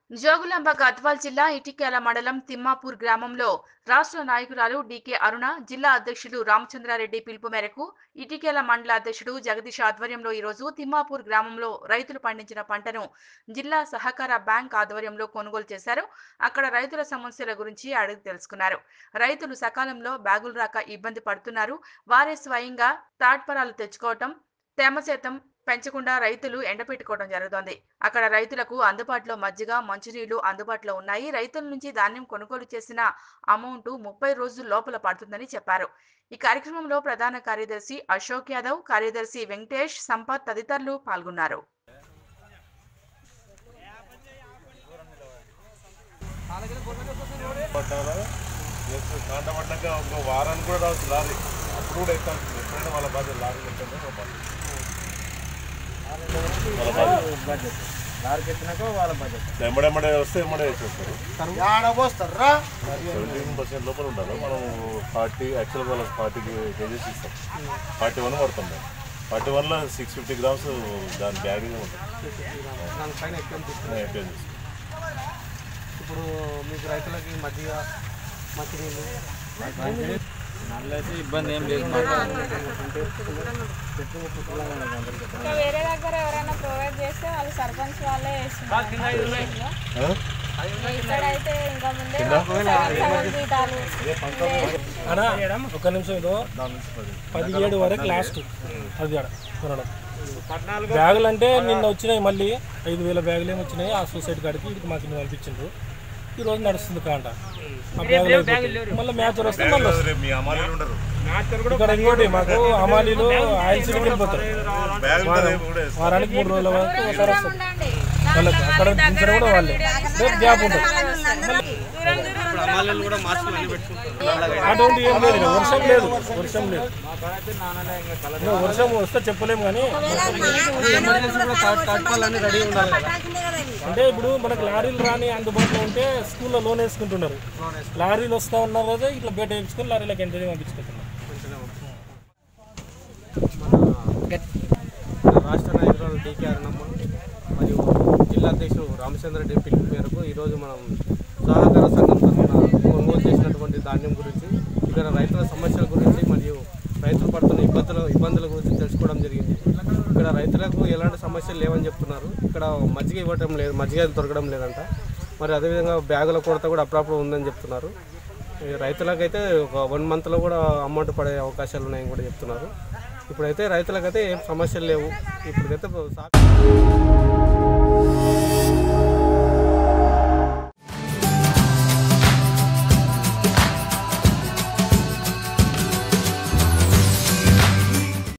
జోగులాంబ గద్వాల్ జిల్లా ఇటిక్యాల మండలం తిమ్మాపూర్ గ్రామంలో రాష్ట్ర నాయకురాలు డీకే అరుణ జిల్లా అధ్యక్షుడు రామచంద్రారెడ్డి పిలుపు మేరకు ఇటిక్యాల మండల అధ్యక్షుడు జగదీష్ ఆధ్వర్యంలో ఈరోజు తిమ్మాపూర్ గ్రామంలో రైతులు పండించిన పంటను జిల్లా సహకార బ్యాంక్ ఆధ్వర్యంలో కొనుగోలు చేశారు అక్కడ రైతుల సమస్యల గురించి అడిగి తెలుసుకున్నారు రైతులు సకాలంలో బ్యాగులు రాక ఇబ్బంది పడుతున్నారు వారే స్వయంగా తాట్పరాలు తెచ్చుకోవటం తేమ శాతం పెంచకుండా రైతులు ఎండపెట్టుకోవడం జరుగుతోంది అక్కడ రైతులకు అందుబాటులో మజ్జిగ మంచినీళ్లు అందుబాటులో ఉన్నాయి రైతుల నుంచి ధాన్యం కొనుగోలు చేసిన అమౌంట్ ముప్పై రోజుల లోపల పడుతుందని చెప్పారు ఈ కార్యక్రమంలో ప్రధాన కార్యదర్శి అశోక్ యాదవ్ కార్యదర్శి వెంకటేష్ సంపత్ తదితరులు పాల్గొన్నారు పడ్డారా నెక్స్ట్ కాంట పడ్డాక ఒక వారానికి కూడా రావచ్చు లారీ అప్పుడు కూడా ఎక్కాలి ఎప్పుడైనా వాళ్ళ బాధ్యత లారీ ఎక్కడనే ఒక బాధ్యత. వాళ్ళ బాధ్యత లారీకి ఎత్తినాక వాళ్ళ బడ్జెట్ ఎమ్మడెమ్మడే వస్తే ఎమ్మడే వేసేస్తారు ఆడబోస్తారా సెవెంటీన్ పర్సెంట్ లోపల ఉండాలి మనం ఫార్టీ యాక్చువల్గా వాళ్ళకి ఫార్టీ కేజీస్ ఇస్తాం ఫార్టీ వన్ పడతాం మేము ఫార్టీ వన్లో సిక్స్ ఫిఫ్టీ గ్రామ్స్ దాని బ్యాగింగ్ ఉంటుంది దానిపైన ఎక్కువ తీసుకున్నాం నేను ఎక్కువ చేస్తాను. ఇప్పుడు మీకు రైతులకి మధ్య మంచినీళ్ళు నల్లైతే ఇబ్బంది ఏం లేదు ఇంకా వేరే దగ్గర ఎవరైనా ప్రొవైడ్ చేస్తే వాళ్ళు సర్పంచ్ వాళ్ళే వేస్తున్నారు ఆ? ఇక్కడైతే ఇంకా ముందే సగం సగం జీతాలు అనా ఒక నిమిషం ఇదో పదిహేడు వరకు లాస్ట్ అది ఆడ కొనడం బ్యాగులు అంటే నిన్న వచ్చినాయి మళ్ళీ ఐదు వేల బ్యాగులు ఏమి వచ్చినాయి ఆ సూసైడ్ కాడికి ఇక్కడికి మాకు ఇన్ని పంపించిండ్రు ఈ రోజు నడుస్తుంది కాంట ఆ బ్యాగులు అయిపోతాయి. మళ్ళీ మ్యాచ్ వస్తే మళ్ళీ వస్తుంది రేపు మీ అమ్మాయిలు ఉండరు ఇక్కడ ఇంకోటి మాకు అమాలీలు ఆయిల్ సిటీకి వెళ్ళిపోతారు బ్యాగ్ ఉంటుంది రేపు కూడా వేస్తారు. వారానికి మూడు రోజుల వరకు ఒకసారి వస్తారు వాళ్ళకి అక్కడ దించడం కూడా వాళ్ళే రేపు గ్యాప్ ఉంటుంది అమ్మాయిలు కూడా మార్చి మళ్ళీ పెట్టుకుంటారు అటువంటి ఏం లేదు ఇక వర్షం లేదు వర్షం లేదు ఇంకా వర్షం వస్తే చెప్పలేము కానీ తట్పాలని రెడీ ఉండాలి కదా అంటే ఇప్పుడు మనకు లారీలు రాని అందుబాటులో ఉంటే స్కూల్లో లోన్ వేసుకుంటున్నారు లారీలు వస్తా ఉన్నారు కదా ఇట్లా బయట వేసుకొని లారీలకు ఎంటర్ పంపించుకుంటున్నారు మన రాష్ట్ర నాయకురాలు డీకే అరుణమ్మ మరియు జిల్లా అధ్యక్షుడు రామచంద్ర రెడ్డి పిలుపు మేరకు ఈరోజు మనం సహకార సంఘం తరఫున కొనుగోలు చేసినటువంటి ధాన్యం గురించి ఇక్కడ రైతుల సమస్యల గురించి మరియు రైతులు పడుతున్న ఇబ్బందుల ఇబ్బందుల గురించి తెలుసుకోవడం జరిగింది ఇక్కడ రైతులకు ఎలాంటి సమస్యలు లేవని చెప్తున్నారు ఇక్కడ మజ్జిగ ఇవ్వడం లేదు మజ్జిగ దొరకడం లేదంట మరి అదేవిధంగా బ్యాగుల కొరత కూడా అప్పుడప్పుడు ఉందని చెప్తున్నారు ఈ రైతులకైతే ఒక వన్ మంత్లో కూడా అమౌంట్ పడే అవకాశాలు ఉన్నాయని కూడా చెప్తున్నారు ఇప్పుడైతే రైతులకైతే ఏం సమస్యలు లేవు ఇప్పటికైతే సా-